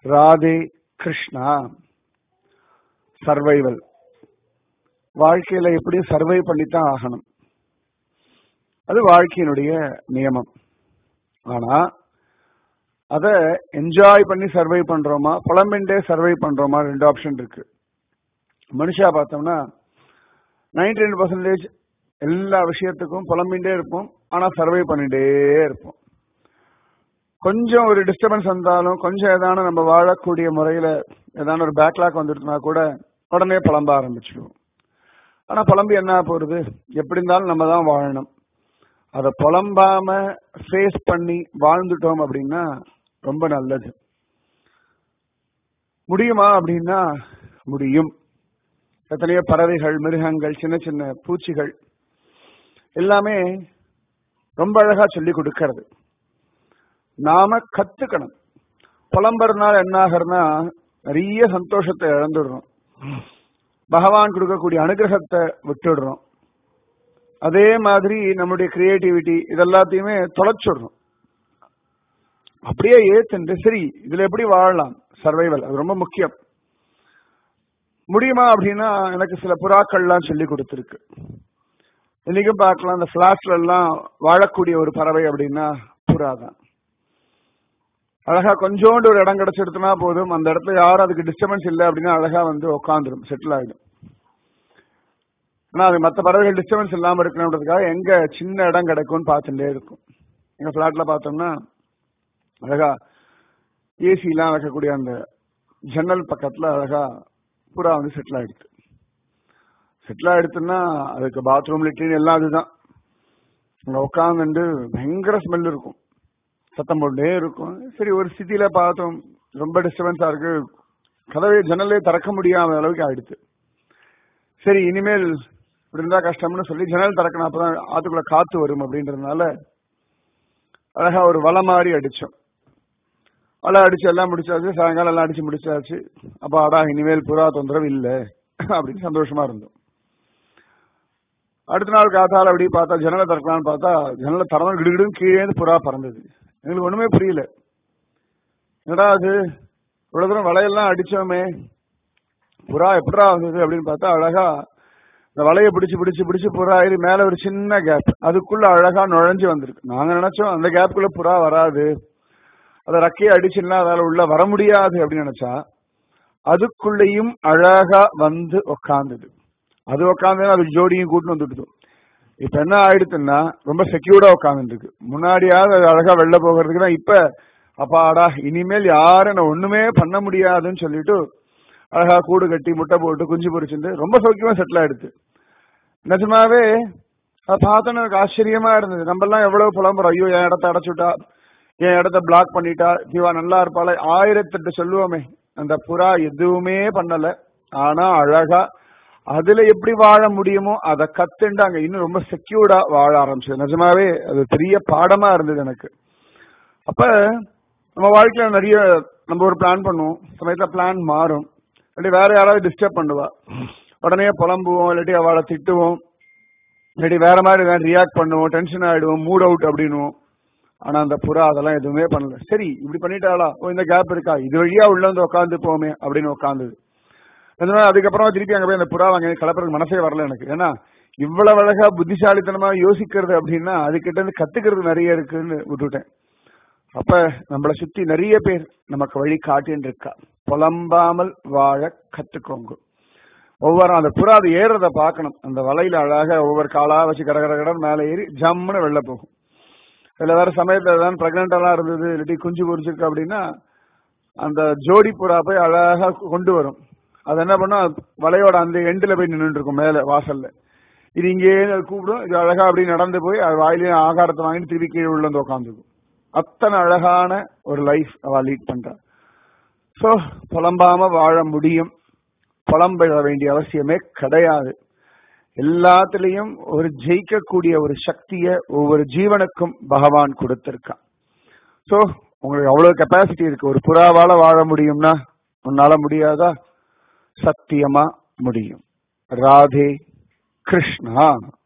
Radhe Krishna survival வாழ்க்கையில எப்படியும் சர்வை பண்ணித்தான் ஆகணும் அது வாழ்க்கையினுடைய நியமம் ஆனா அத என்ஜாய் பண்ணி சர்வை பண்றோமா புலம்பின்டே சர்வை பண்றோமா ரெண்டு ஆப்ஷன் இருக்கு மனுஷா பார்த்தோம்னா நைன்டி நைன் பர்சன்டேஜ் எல்லா விஷயத்துக்கும் புலம்பின்டே இருப்போம் ஆனா சர்வை பண்ணிட்டே இருப்போம் கொஞ்சம் ஒரு டிஸ்டர்பன்ஸ் வந்தாலும் கொஞ்சம் ஏதான நம்ம வாழக்கூடிய முறையில ஏதான ஒரு பேக்லாக் வந்துட்டுனா கூட உடனே புலம்ப ஆரம்பிச்சிடுவோம் ஆனா புலம்பி என்ன போறது எப்படி இருந்தாலும் நம்ம தான் வாழணும் அதை புலம்பாம ஃபேஸ் பண்ணி வாழ்ந்துட்டோம் அப்படின்னா ரொம்ப நல்லது முடியுமா அப்படின்னா முடியும் எத்தனையோ பறவைகள் மிருகங்கள் சின்ன சின்ன பூச்சிகள் எல்லாமே ரொம்ப அழகா சொல்லி கொடுக்கறது நாம கத்துக்கணும் புலம்புறதுனால என்ன ஆகிறதுனா நிறைய சந்தோஷத்தை இழந்துடுறோம் பகவான் கொடுக்கக்கூடிய அனுகிரகத்தை விட்டுடுறோம் அதே மாதிரி நம்முடைய கிரியேட்டிவிட்டி இதெல்லாத்தையுமே தொலைச்சிடுறோம் அப்படியே ஏத்துண்டு சரி இதுல எப்படி வாழலாம் சர்வைவல் அது ரொம்ப முக்கியம் முடியுமா அப்படின்னா எனக்கு சில புறாக்கள்லாம் சொல்லி கொடுத்துருக்கு இன்னைக்கும் பார்க்கலாம் அந்த பிளாட்ல எல்லாம் வாழக்கூடிய ஒரு பறவை அப்படின்னா புறா தான் அழகா கொஞ்சோண்டு ஒரு இடம் கிடைச்சிடுத்துனா போதும் அந்த இடத்துல யாரும் அதுக்கு டிஸ்டர்பன்ஸ் இல்லை அப்படின்னா அழகா வந்து உட்காந்துரும் செட்டில் ஆயிடும் ஆனா அது மற்ற பறவைகள் டிஸ்டர்பன்ஸ் இல்லாம இருக்கணுன்றதுக்காக எங்க சின்ன இடம் கிடைக்கும்னு பார்த்துட்டே இருக்கும் எங்க பிளாட்ல பார்த்தோம்னா அழகா ஏசி எல்லாம் வைக்கக்கூடிய அந்த ஜன்னல் பக்கத்துல அழகா புறா வந்து செட்டில் ஆயிடுது செட்டில் ஆயிடுச்சுன்னா அதுக்கு பாத்ரூம் லிட்ரின் எல்லாம் அதுதான் அங்க உட்காந்துட்டு பயங்கர ஸ்மெல் இருக்கும் சத்தம் போட்டே இருக்கும் சரி ஒரு சிட்டியில பார்த்தோம் ரொம்ப டிஸ்டர்பன்ஸா இருக்கு கதவை ஜன்னலே திறக்க முடியாத அளவுக்கு ஆயிடுச்சு சரி இனிமேல் இப்படி இருந்தா கஷ்டம்னு சொல்லி ஜன்னல் திறக்கணும் அப்பதான் ஆத்துக்குள்ள காத்து வரும் அப்படின்றதுனால அழகா ஒரு வலை மாதிரி அடிச்சோம் வலை அடிச்சு எல்லாம் முடிச்சாச்சு சாயங்காலம் எல்லாம் அடிச்சு முடிச்சாச்சு அப்ப அடா இனிமேல் புறா தொந்தரவு இல்லை அப்படின்னு சந்தோஷமா இருந்தோம் அடுத்த நாள் காத்தால அப்படி பார்த்தா ஜன்னலை திறக்கலாம்னு பார்த்தா ஜன்னலை திறந்து கிடுகிடும் கீழே புறா பறந்தது எங்களுக்கு ஒண்ணுமே புரியல என்னடா அது இவ்வளவு தூரம் வலையெல்லாம் அடிச்சோமே புறா எப்படா வந்தது அப்படின்னு பார்த்தா அழகா இந்த வலையை பிடிச்சு பிடிச்சு பிடிச்சு புறா ஏறி மேல ஒரு சின்ன கேப் அதுக்குள்ள அழகா நுழைஞ்சு வந்திருக்கு நாங்க நினைச்சோம் அந்த கேப்புக்குள்ள புறா வராது அதை ரக்கையை அடிச்சுன்னா அதால உள்ள வர முடியாது அப்படின்னு நினைச்சா அதுக்குள்ளேயும் அழகா வந்து உக்காந்தது அது உக்காந்து அது ஜோடியும் கூட்டு வந்துட்டு இப்ப என்ன ஆயிடுச்சுன்னா ரொம்ப செக்யூர்டா உட்காந்துருக்கு முன்னாடியாவது அது அழகா வெளில போகிறதுக்கு தான் இப்ப அப்பாடா இனிமேல் யாரும் என்ன ஒண்ணுமே பண்ண முடியாதுன்னு சொல்லிட்டு அழகா கூடு கட்டி முட்டை போட்டு குஞ்சு பொரிச்சுட்டு ரொம்ப சௌக்கியமா செட்டில் ஆயிடுச்சு நிஜமாவே அதை பார்த்தோன்னு எனக்கு ஆச்சரியமா இருந்தது நம்ம எல்லாம் எவ்வளவு புலம்புறோம் ஐயோ என் இடத்த அடைச்சுட்டா என் இடத்த பிளாக் பண்ணிட்டா இவா நல்லா இருப்பாள ஆயிரத்தெட்டு சொல்லுவோமே அந்த புறா எதுவுமே பண்ணல ஆனா அழகா அதுல எப்படி வாழ முடியுமோ அதை கத்துண்டு அங்க இன்னும் ரொம்ப செக்யூர்டா வாழ ஆரம்பிச்சது நிஜமாவே அது பெரிய பாடமா இருந்தது எனக்கு அப்ப நம்ம வாழ்க்கையில நிறைய நம்ம ஒரு பிளான் பண்ணுவோம் சமயத்துல பிளான் மாறும் இல்லாட்டி வேற யாராவது டிஸ்டர்ப் பண்ணுவா உடனே புலம்புவோம் இல்லாட்டி அவளை திட்டுவோம் இல்லாட்டி வேற மாதிரி ஏதாவது ரியாக்ட் பண்ணுவோம் டென்ஷன் ஆயிடுவோம் மூட் அவுட் அப்படின்னுவோம் ஆனா அந்த புறா அதெல்லாம் எதுவுமே பண்ணல சரி இப்படி பண்ணிட்டாளா ஓ இந்த கேப் இருக்கா இது வழியா உள்ள வந்து உட்காந்து போமே அப்படின்னு உட்காந்துது அதுக்கப்புறம் திருப்பி அங்க போய் அந்த புறா வாங்க கலப்புறதுக்கு மனசே வரல எனக்கு ஏன்னா இவ்வளவு அழகா புத்திசாலித்தனமா யோசிக்கிறது அப்படின்னா அதுகிட்ட இருந்து கத்துக்கிறது நிறைய இருக்குன்னு விட்டுட்டேன் அப்ப நம்மளை சுத்தி நிறைய பேர் நமக்கு வழி காட்டின்னு இருக்கா புலம்பாமல் வாழ கத்துக்கோங்க ஒவ்வொரு அந்த புறா அது ஏறுறத பார்க்கணும் அந்த வலையில அழகாக ஒவ்வொரு காலா வச்சு கட கட கடன் மேலே ஏறி ஜம்முன்னு வெளில போகும் இதுல வேற சமயத்துல ஏதாவது பிரெக்னென்ட் எல்லாம் இருந்தது இல்லாட்டி குஞ்சு பொறிச்சிருக்கு அப்படின்னா அந்த ஜோடி புறா போய் அழகா கொண்டு வரும் அது என்ன பண்ணும் வலையோட அந்த எண்டுல போய் நின்றுட்டு இருக்கும் மேல வாசல்ல இது இங்கே கூப்பிடும் இது அழகா அப்படி நடந்து போய் அது வாயிலே ஆகாரத்தை வாங்கிட்டு திருப்பி கீழே உள்ள வந்து உட்காந்துக்கும் அத்தனை அழகான ஒரு லைஃப் அவ லீட் பண்றா சோ புலம்பாம வாழ முடியும் புலம்பிட வேண்டிய அவசியமே கிடையாது எல்லாத்துலயும் ஒரு ஜெயிக்கக்கூடிய ஒரு சக்திய ஒவ்வொரு ஜீவனுக்கும் பகவான் கொடுத்திருக்கான் சோ உங்களுக்கு அவ்வளவு கெப்பாசிட்டி இருக்கு ஒரு புறாவால வாழ முடியும்னா உன்னால முடியாதா சத்தியமா முடியும் ராதே கிருஷ்ணா